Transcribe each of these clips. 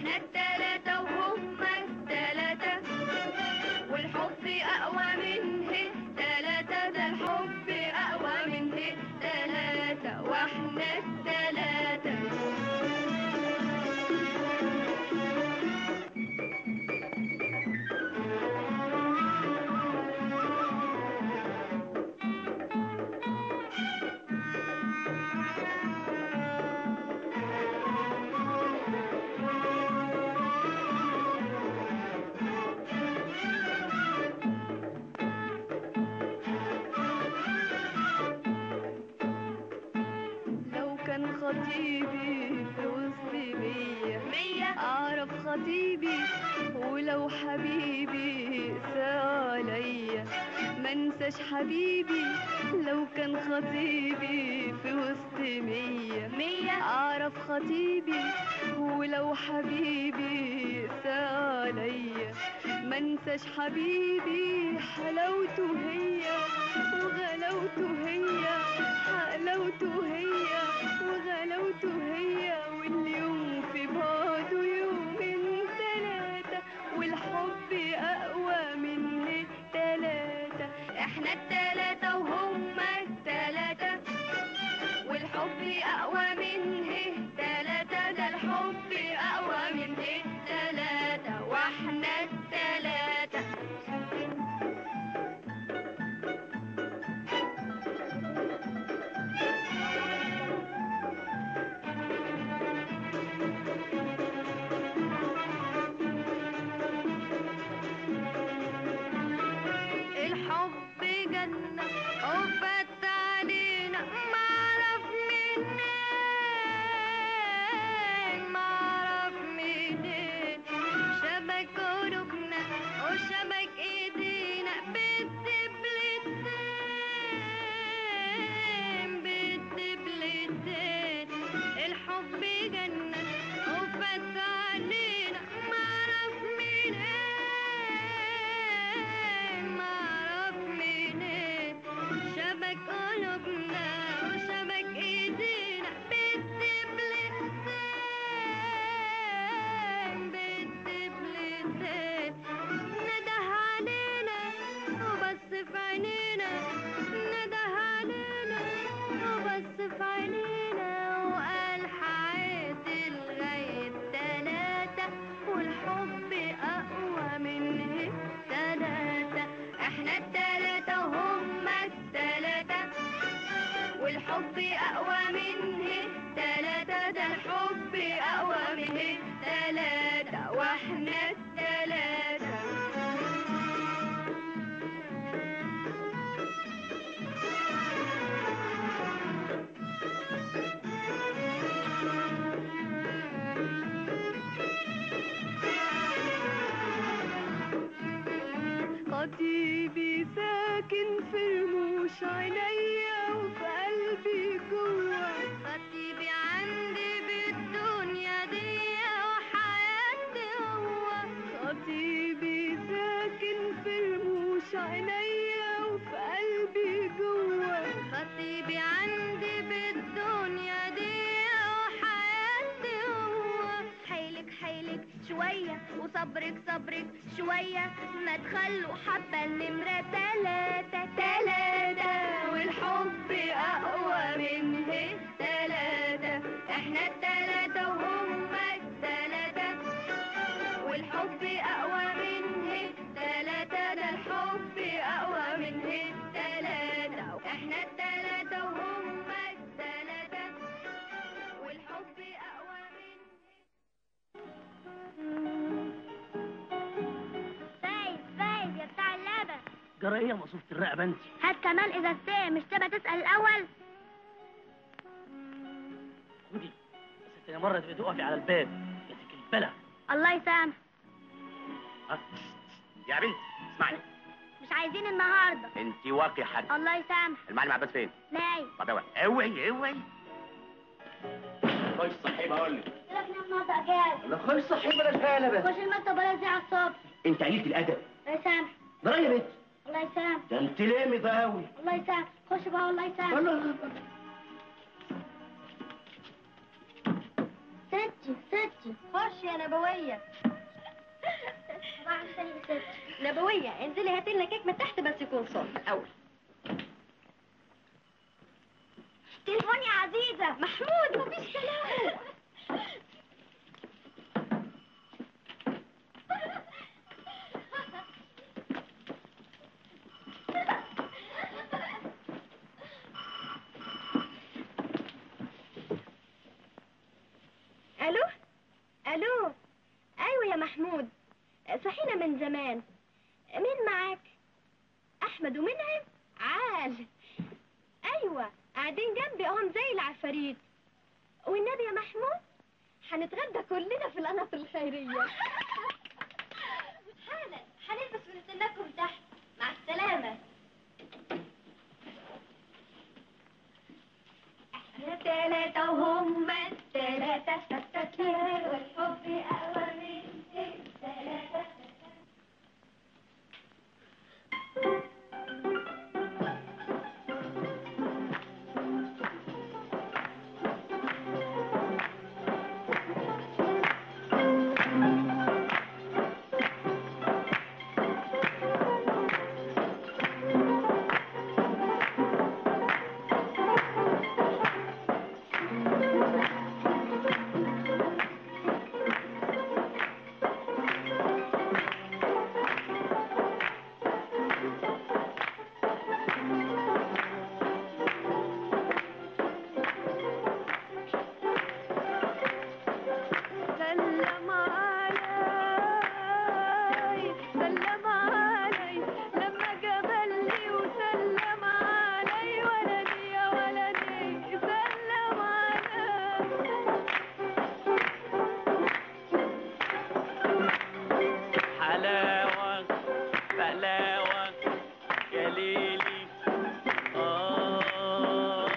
احنا التلاتة وهم التلاتة والحب اقوى من التلاتة ده الحب اقوى من التلاتة واحنا التلاتة لو كان خطيبي في وسط مية مية أعرف خطيبي ولو حبيبي ساء عليا منساش حبيبي لو كان خطيبي في وسط مية مية أعرف خطيبي ولو حبيبي ساء عليا منساش حبيبي حلاوته هي وغلاوته هي حلاوته هي وغلاوته هي واليوم في بعده يومين تلاتة والحب أقوى من التلاتة احنا التلاتة وهم التلاتة والحب أقوى من التلاتة ده الحب أقوى من التلاتة واحنا التلاتة الحب جنة وفات علينا معرف منين معرف منين شبك قلوبنا وشبك ايدينا بالدبلتين بالدبلتين الحب جنة وفات علينا معرف منين معرف منين شبك قلوبنا وشبك ايدينا بالدبلتين بالدبلتين نده علينا وبس في عينينا نده علينا وبس في عينينا وقال حعيد لغاية تلاتة والحب أقوى من التلاتة احنا التلاتة وهم التلاتة والحب أقوى من التلاتة ده الحب أقوى من التلاتة واحنا التلاتة خطيبي ساكن في رموش عينيا وفي قلبي جوا خطيبي عندي بالدنيا دي وحياتي هو خطيبي ساكن في رموش عينيا وفي قلبي جوا خطيبي عندي بالدنيا دي وحياتي هو حيلك حيلك شوية وصبرك صبرك شوية ما تخلوا حبة النمرة تلاتة تلاتة والحب أقوى من التلاتة احنا التلاتة وهم التلاتة والحب أقوى من التلاتة ده الحب أقوى من التلاتة احنا التلاتة وهم التلاتة والحب أقوى من فايز فايز يا بتاع اللعبة جرى ايه يا مصوفة الرقبة انت؟ هات كمان ازازتين مش تبقى تسأل الأول خدي بس تاني مرة تبقي تقفي على الباب يا ذيك البلا الله يسامح ها؟ يا بنت اسمعني مش عايزين النهاردة انت واقي حد الله يسامح المعلم عباس فين؟ نايم طب اوعي اوعي اوعي خش صحيح بقول لك لكن النهاردة أجازة لا خش صحيح بلاش هالة خش المكتب ولا زي على الصبح انت قليلة الادب الله يسامح ده يا بنت الله يسامح ده انت لامي ده قوي الله يسامح خش بقى الله يسامح ستي ستي ستي خش يا نبوية صباح الخير يا ست نبوية انزلي هاتي لنا كيك من تحت بس يكون صوت الأول تليفون يا عزيزة محمود مفيش كلام الو الو ايوه يا محمود صحينا من زمان مين معاك احمد ومنعم عال ايوه قاعدين جنبي اهم زي العفاريت والنبي يا محمود هنتغدى كلنا في القناة الخيرية حالا هنلبس ونستناكم تحت مع السلامة احنا تلاتة وهم التلاتة تتتتر والحب أقوى من التلاتة سلم علي سلم علي لما قبلني وسلم علي ولدي يا ولدي سلم حلاوة بلاوة يا ليلي آه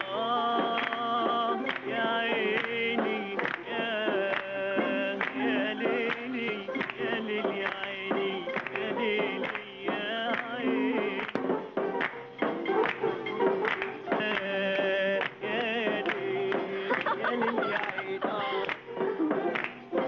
يا عيني يا يا ليلي يا ليلي يا عيني يا ليلي يا عيني يا يا ليلي يا ليلي يا عيني آه.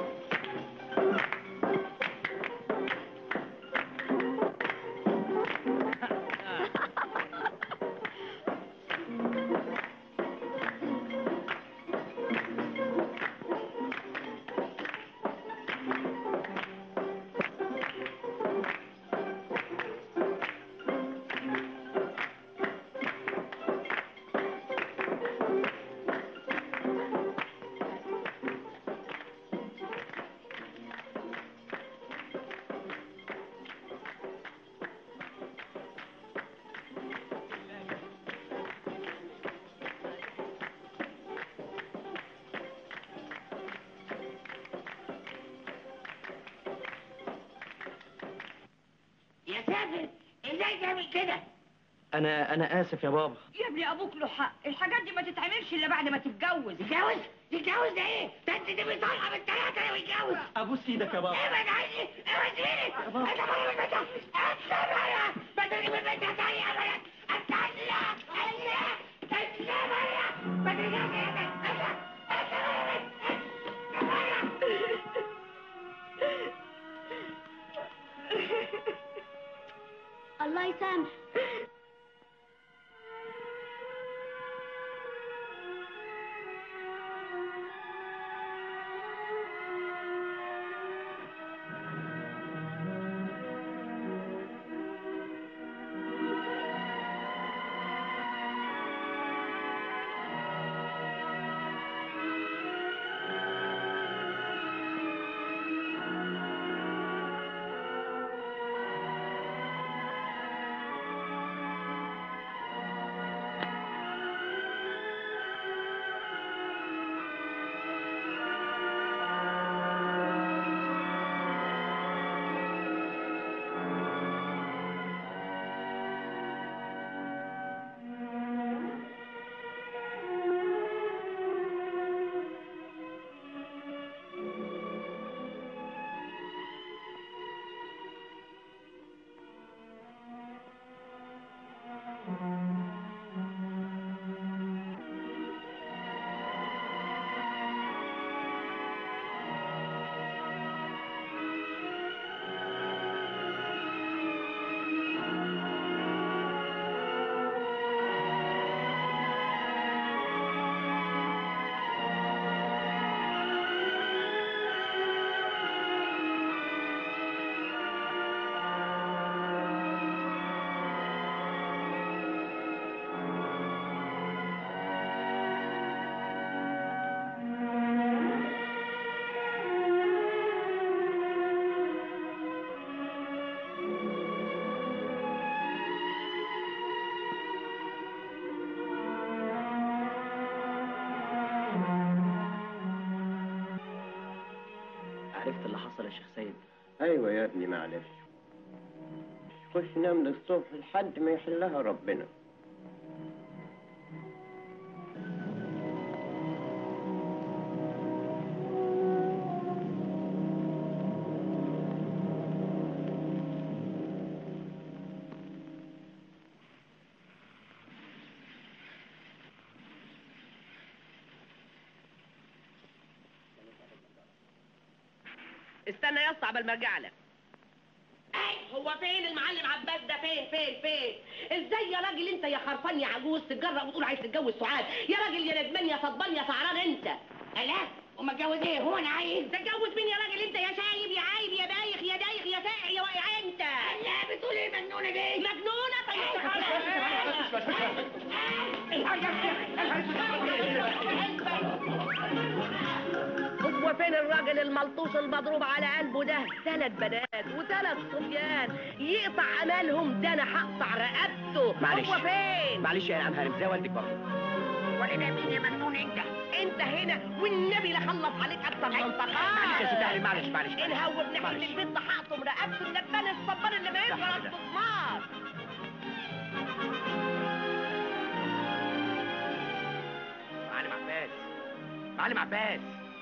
يا سافر ازاي تعمل كده انا انا اسف يا بابا يا ابني ابوك له حق الحاجات دي ما تتعملش الا بعد ما تتجوز تتجوز تتجوز ده ايه ده انت تبقي طالعه بالثلاثه لو يتجوز ابوس ايدك يا بابا ابعد عني ابعد مني انت بره من البيت انت بره ما تجي من البيت تاني يا ولد انت الله الله انت بره ما تجي من البيت انت انت بره انت الله يسامح عرفت اللي حصل يا شيخ سيد ايوه يا ابني معلش خش نام للصبح لحد ما يحلها ربنا استنى يا اسطى عبال ما ارجع لك اي هو فين المعلم عباس ده فين فين فين ازاي يا راجل انت يا خرفان يا عجوز تتجرأ وتقول عايز تتجوز سعاد يا راجل يا ندمان يا صدبان يا سعران انت لا وما اتجوز ايه هو انا عايز تتجوز مين يا راجل انت يا شايب يا عايب يا بايخ يا دايخ يا ساقع يا واقع انت لا بتقول ايه مجنونه دي مجنونه طيب هو فين الراجل الملطوش المضروب على قلبه ده ثلاث بنات وثلاث صبيان يقطع امالهم ده انا هقطع رقبته معلش. هو فين معلش يا عم هانم زي والدك برضه وانا مين يا مجنون انت انت هنا والنبي لخلص عليك اكتر من معلش يا ست هانم معلش معلش الهو ابن حلم معلش. البنت هقطم رقبته الندمان الصبار اللي ما يقدر كده. الصدمار معلم عباس معلم عباس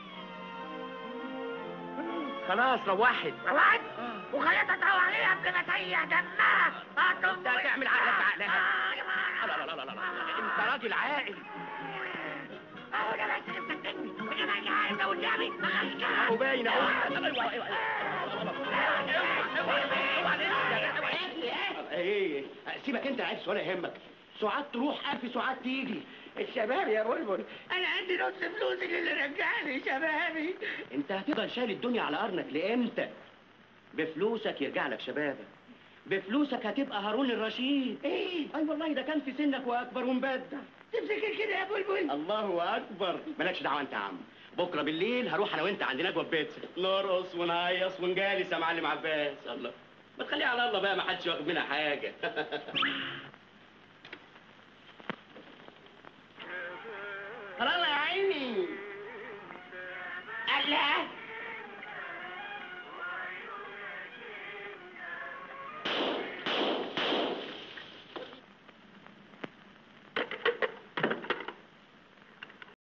خلاص روحت روحت وخليتها تروح عليها قبل ما تريح دمها انت هتعمل عقلك بعقلها لا لا لا لا لا انت راجل عاقل اهو ده بس اللي مفتني وانا راجع عايز قدامي اهو باين اهو ايه سيبك انت عايز ولا يهمك سعاد تروح ألف سعاد تيجي الشباب يا بلبل انا عندي نص فلوسي اللي رجعني شبابي انت هتفضل شايل الدنيا على قرنك لامتى بفلوسك يرجع لك شبابك بفلوسك هتبقى هارون الرشيد ايه اي والله ده كان في سنك واكبر ومبدع تفتكر كده يا بلبل الله اكبر مالكش دعوه انت يا عم بكره بالليل هروح انا وانت عند نجوى بيتزا نرقص ونهيص ونجالس يا معلم عباس الله ما تخليها على الله بقى ما حدش واخد منها حاجه الله يا عيني